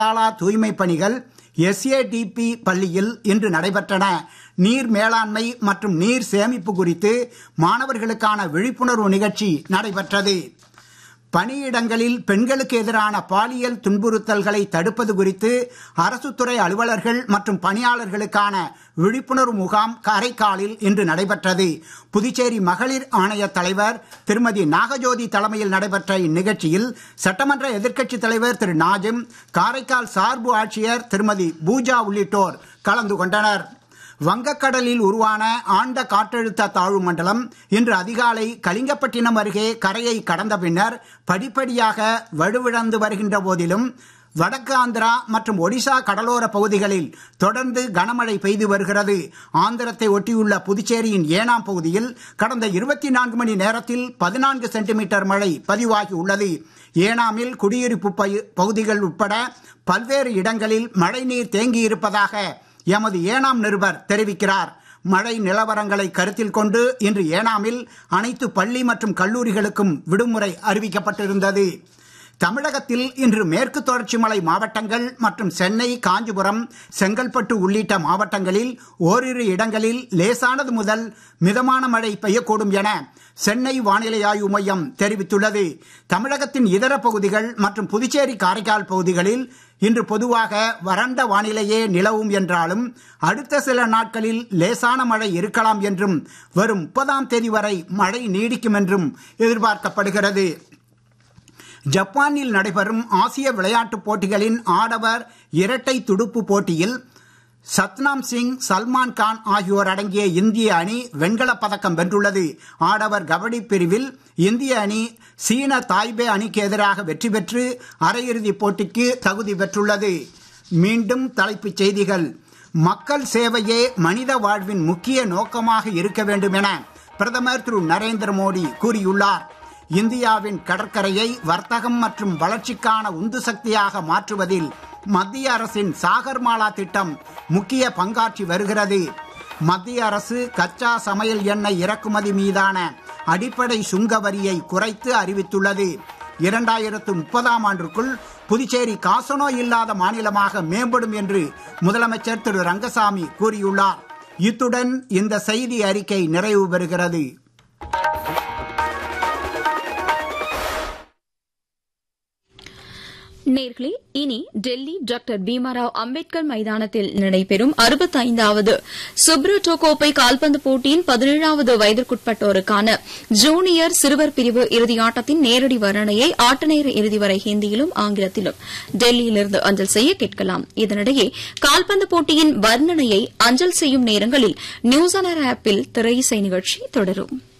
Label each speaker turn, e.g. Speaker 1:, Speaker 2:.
Speaker 1: சாலா தூய்மை பணிகள் எஸ்ஏடிபி பள்ளியில் இன்று நடைபெற்றன நீர் மேலாண்மை மற்றும் நீர் சேமிப்பு குறித்து மாணவர்களுக்கான விழிப்புணர்வு நிகழ்ச்சி நடைபெற்றது பணியிடங்களில் பெண்களுக்கு எதிரான பாலியல் துன்புறுத்தல்களை தடுப்பது குறித்து அரசுத்துறை அலுவலர்கள் மற்றும் பணியாளர்களுக்கான விழிப்புணர்வு முகாம் காரைக்காலில் இன்று நடைபெற்றது புதுச்சேரி மகளிர் ஆணைய தலைவர் திருமதி நாகஜோதி தலைமையில் நடைபெற்ற இந்நிகழ்ச்சியில் சட்டமன்ற எதிர்க்கட்சித் தலைவர் திரு நாஜிம் காரைக்கால் சார்பு ஆட்சியர் திருமதி பூஜா உள்ளிட்டோர் கலந்து கொண்டனர் வங்கக்கடலில் உருவான ஆண்ட காற்றழுத்த தாழ்வு மண்டலம் இன்று அதிகாலை கலிங்கப்பட்டினம் அருகே கரையை கடந்த பின்னர் படிப்படியாக வலுவிழந்து வருகின்ற போதிலும் வடக்கு ஆந்திரா மற்றும் ஒடிசா கடலோர பகுதிகளில் தொடர்ந்து கனமழை பெய்து வருகிறது ஆந்திரத்தை ஒட்டியுள்ள புதுச்சேரியின் ஏனாம் பகுதியில் கடந்த இருபத்தி நான்கு மணி நேரத்தில் பதினான்கு சென்டிமீட்டர் மழை பதிவாகி உள்ளது ஏனாமில் குடியிருப்பு பகுதிகள் உட்பட பல்வேறு இடங்களில் மழைநீர் தேங்கியிருப்பதாக எமது ஏனாம் நிருபர் தெரிவிக்கிறார் மழை நிலவரங்களை கருத்தில் கொண்டு இன்று ஏனாமில் அனைத்து பள்ளி மற்றும் கல்லூரிகளுக்கும் விடுமுறை அறிவிக்கப்பட்டிருந்தது தமிழகத்தில் இன்று மேற்கு தொடர்ச்சி மலை மாவட்டங்கள் மற்றும் சென்னை காஞ்சிபுரம் செங்கல்பட்டு உள்ளிட்ட மாவட்டங்களில் ஓரிரு இடங்களில் லேசானது முதல் மிதமான மழை பெய்யக்கூடும் என சென்னை வானிலை ஆய்வு மையம் தெரிவித்துள்ளது தமிழகத்தின் இதர பகுதிகள் மற்றும் புதுச்சேரி காரைக்கால் பகுதிகளில் இன்று பொதுவாக வறண்ட வானிலையே நிலவும் என்றாலும் அடுத்த சில நாட்களில் லேசான மழை இருக்கலாம் என்றும் வரும் முப்பதாம் தேதி வரை மழை நீடிக்கும் என்றும் எதிர்பார்க்கப்படுகிறது ஜப்பானில் நடைபெறும் ஆசிய விளையாட்டுப் போட்டிகளின் ஆடவர் இரட்டை துடுப்பு போட்டியில் சத்னாம் சிங் சல்மான் கான் ஆகியோர் அடங்கிய இந்திய அணி வெண்கலப் பதக்கம் வென்றுள்ளது ஆடவர் கபடி பிரிவில் இந்திய அணி சீன தாய்பே அணிக்கு எதிராக வெற்றி பெற்று அரையிறுதிப் போட்டிக்கு தகுதி பெற்றுள்ளது மீண்டும் தலைப்புச் செய்திகள் மக்கள் சேவையே மனித வாழ்வின் முக்கிய நோக்கமாக இருக்க வேண்டும் என பிரதமர் திரு நரேந்திர மோடி கூறியுள்ளார் இந்தியாவின் கடற்கரையை வர்த்தகம் மற்றும் வளர்ச்சிக்கான உந்து சக்தியாக மாற்றுவதில் மத்திய அரசின் சாகர்மாலா திட்டம் முக்கிய பங்காற்றி வருகிறது மத்திய அரசு கச்சா சமையல் எண்ணெய் இறக்குமதி மீதான அடிப்படை சுங்க வரியை குறைத்து அறிவித்துள்ளது இரண்டாயிரத்து முப்பதாம் ஆண்டிற்குள் புதுச்சேரி காசநோய் இல்லாத மாநிலமாக மேம்படும் என்று முதலமைச்சர் திரு ரங்கசாமி கூறியுள்ளார் இத்துடன் இந்த செய்தி அறிக்கை நிறைவு பெறுகிறது
Speaker 2: நேர்களே இனி டெல்லி டாக்டர் பீமாராவ் அம்பேத்கர் மைதானத்தில் நடைபெறும் அறுபத்தைந்தாவது சுப்ரோட்டோ கோப்பை கால்பந்து போட்டியின் பதினேழாவது வயதிற்குட்பட்டோருக்கான ஜூனியர் சிறுவர் பிரிவு இறுதியாட்டத்தின் நேரடி வர்ணனையை ஆட்டநேர இறுதி வரை ஹிந்தியிலும் ஆங்கிலத்திலும் டெல்லியிலிருந்து அஞ்சல் செய்ய கேட்கலாம் இதனிடையே கால்பந்து போட்டியின் வர்ணனையை அஞ்சல் செய்யும் நேரங்களில் நியூஸ் ஆனர் ஆப்பில் திரையிசை நிகழ்ச்சி தொடரும்